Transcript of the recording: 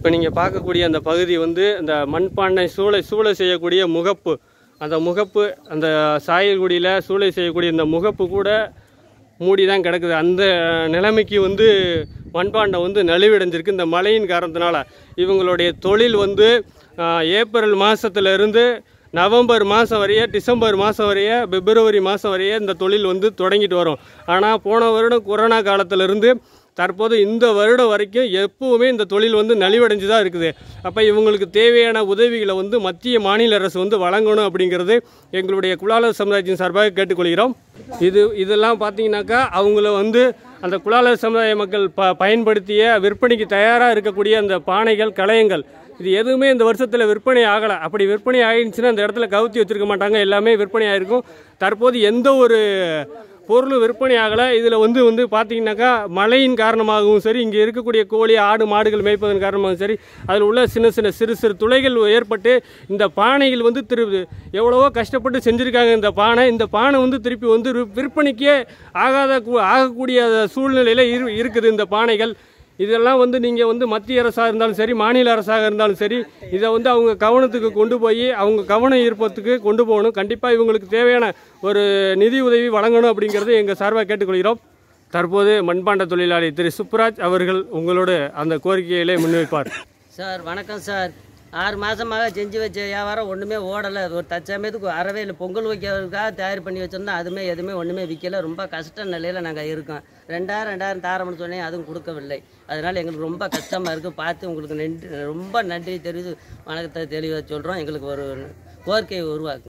இப்போ நீங்கள் பார்க்கக்கூடிய அந்த பகுதி வந்து இந்த மண்பானை சூளை சூளை செய்யக்கூடிய முகப்பு அந்த முகப்பு அந்த சாயல்குடியில் சூளை செய்யக்கூடிய இந்த முகப்பு கூட மூடி தான் கிடக்குது அந்த நிலைமைக்கு வந்து மண்பாண்டம் வந்து நலிவடைஞ்சிருக்கு இந்த மழையின் காரணத்தினால இவங்களுடைய தொழில் வந்து ஆஹ், ஏப்ரல் மாதத்துல இருந்து நவம்பர் மாதம் வரைய டிசம்பர் மாதம் வரைய பிப்ரவரி மாதம் வரைய இந்த தொழில் வந்து தொடங்கிட்டு வரும் ஆனால் போன வருடம் கொரோனா காலத்திலிருந்து தற்போது இந்த வருடம் வரைக்கும் எப்பவுமே இந்த தொழில் வந்து நலிவடைஞ்சு தான் இருக்குது அப்போ இவங்களுக்கு தேவையான உதவிகளை வந்து மத்திய மாநில அரசு வந்து வழங்கணும் அப்படிங்கிறது எங்களுடைய குலாளர் சமுதாயத்தின் சார்பாக கேட்டுக்கொள்கிறோம் இது இதெல்லாம் பார்த்தீங்கன்னாக்கா அவங்கள வந்து அந்த குலாளர் சமுதாய மக்கள் ப பயன்படுத்திய விற்பனைக்கு தயாராக இருக்கக்கூடிய அந்த பானைகள் களையங்கள் இது எதுவுமே இந்த வருஷத்தில் விற்பனை ஆகலை அப்படி விற்பனை ஆகிடுச்சுன்னா அந்த இடத்துல கவுத்தி வச்சிருக்க மாட்டாங்க எல்லாமே விற்பனை ஆயிருக்கும் தற்போது எந்த ஒரு பொருளும் விற்பனை ஆகலை இதில் வந்து வந்து பார்த்தீங்கன்னாக்கா மழையின் காரணமாகவும் சரி இங்கே இருக்கக்கூடிய கோழி ஆடு மாடுகள் மேய்ப்பதன் காரணமாகவும் சரி அதில் உள்ள சின்ன சின்ன சிறு சிறு துளைகள் ஏற்பட்டு இந்த பானைகள் வந்து திரு எவ்வளவோ கஷ்டப்பட்டு செஞ்சுருக்காங்க இந்த பானை இந்த பானை வந்து திருப்பி வந்து ரு- விற்பனைக்கே ஆகாத கூ- ஆகக்கூடிய சூழ்நிலையில் இரு இருக்குது இந்த பானைகள் இதெல்லாம் வந்து நீங்கள் வந்து மத்திய அரசாக இருந்தாலும் சரி மாநில அரசாக இருந்தாலும் சரி இதை வந்து அவங்க கவனத்துக்கு கொண்டு போய் அவங்க கவனம் ஈர்ப்பத்துக்கு கொண்டு போகணும் கண்டிப்பாக இவங்களுக்கு தேவையான ஒரு நிதி உதவி வழங்கணும் அப்படிங்கிறது எங்கள் சார்பாக கேட்டுக்கொள்கிறோம் தற்போது மண்பாண்ட தொழிலாளி திரு சுப்ராஜ் அவர்கள் உங்களோட அந்த கோரிக்கைகளை முன்வைப்பார் சார் வணக்கம் சார் ஆறு மாதமாக செஞ்சு வச்ச வியாபாரம் ஒன்றுமே ஓடலை ஒரு தற்சமயத்துக்கு அறவே இல்லை பொங்கல் வைக்கிறதுக்காக தயார் பண்ணி வச்சிருந்தோம் அதுவுமே எதுவுமே ஒன்றுமே விற்கல ரொம்ப கஷ்ட நிலையில் நாங்கள் இருக்கோம் ரெண்டாயிரம் ரெண்டாயிரம் தாரம்னு சொன்னேன் அதுவும் கொடுக்கவில்லை அதனால் எங்களுக்கு ரொம்ப கஷ்டமாக இருக்குது பார்த்து உங்களுக்கு நன்றி ரொம்ப நன்றி தெரிவித்து வணக்கத்தை தெளிவாக சொல்கிறோம் எங்களுக்கு ஒரு கோரிக்கையை உருவாக்கு